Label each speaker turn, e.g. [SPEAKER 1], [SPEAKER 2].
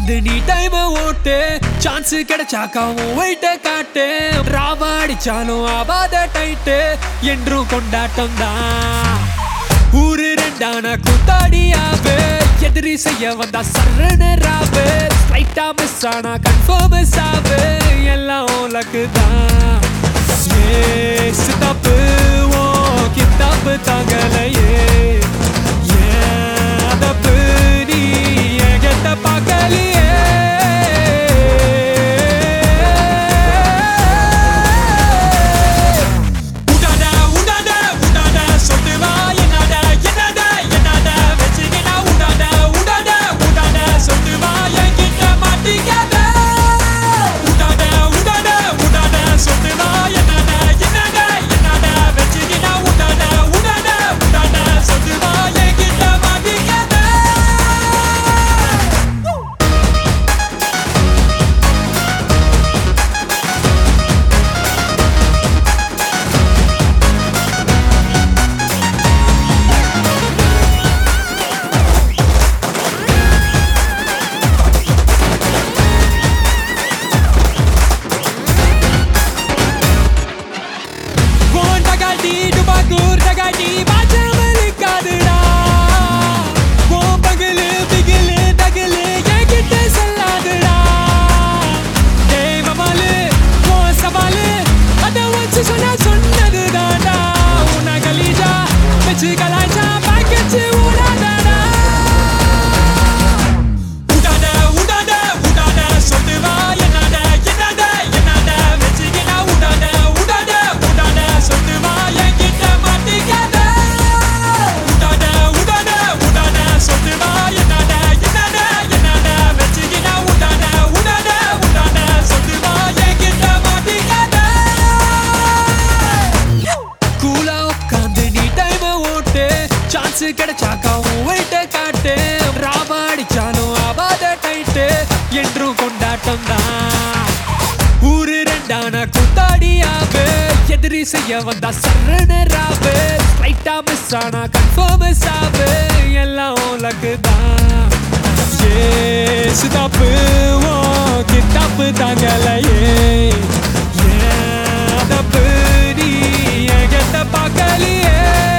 [SPEAKER 1] உட்காந்து நீ டைம் ஓட்டு சான்ஸ் கிடைச்சாக்கா உன் வெயிட்ட காட்டு ராவா அடிச்சாலும் ஆவாத டைட்டு என்றும் கொண்டாட்டம் தான் ஊரு ரெண்டான கூத்தாடியாவே எதிரி செய்ய வந்தா சரண ராவு ஸ்லைட்டா மிஸ் ஆனா கன்ஃபார்ம் சாவு எல்லாம் உலக்கு தான் ஏ சித்தப்பு ஓ கித்தாப்பு தாங்கலையே ஏன் அதப்பு நீ என்கிட்ட பார்க்கலையே உடாத உடாத உடாத சொட்டு வா என்னட என்னட என்னட வச்சுக்கினா உடாத உடாத உடாத சொட்டு வா என்கிட்ட மாட்டிக்காத உடாத உடாத உடாத சொட்டு வா என்னட என்னட என்னட வச்சுக்கினா உடாத உடாத உடாத சொட்டு வா என்கிட்ட மாட்டிக்காத உன் தகாட்டி டுபாக்கூர் தகாட்டி பாஜாமலிக்காதுடா உன் பகலு பிகிலு தகலு என்கிட்ட சொல்லாதுடா ஏய் மமாலு உன் சவாலு அதை வச்சு சொன்னா சொன்னது தாண்டா உன்னை கலீஜா வச்சு கலாச்சா பாக்கச்சு ஊடாதாடா உடாத உடாத உடாத சொல்லு வா என்னட என்னட என்னட வச்சுக்கினா உடாத உடாத உடாத சொல்லு வா என்கிட்ட மாட்டிக்காத உடாத உடாத உடாத சொல்லு வா என்னட என்னட என்னட வச்சுக்கினா உடாத உடாத உடாத சொல்லு வா என்கிட்ட மாட்டிக்காத கூலா உட்காந்து நீ டைம் ஓட்டு சான்ஸ் கிடைச்சாக்கா உன் வெயிட்ட காட்டு ராவா அடிச்சாலும் ஆவாத டைட்டு என்றும் கொண்டாட்டம் தான் ஊரு ரெண்டான கூத்தாடியாவே எதிரி செய்ய வந்தா சரண ராவு லைட்டா மிஸ் ஆனா கன்ஃபார்ம் சாவு எல்லாம் உலகு தான் ஏ சிதாப்பு ஓ கித்தாப்பு தாங்கலையே ஏன் அதப்பு நீ என்கிட்ட பார்க்கலையே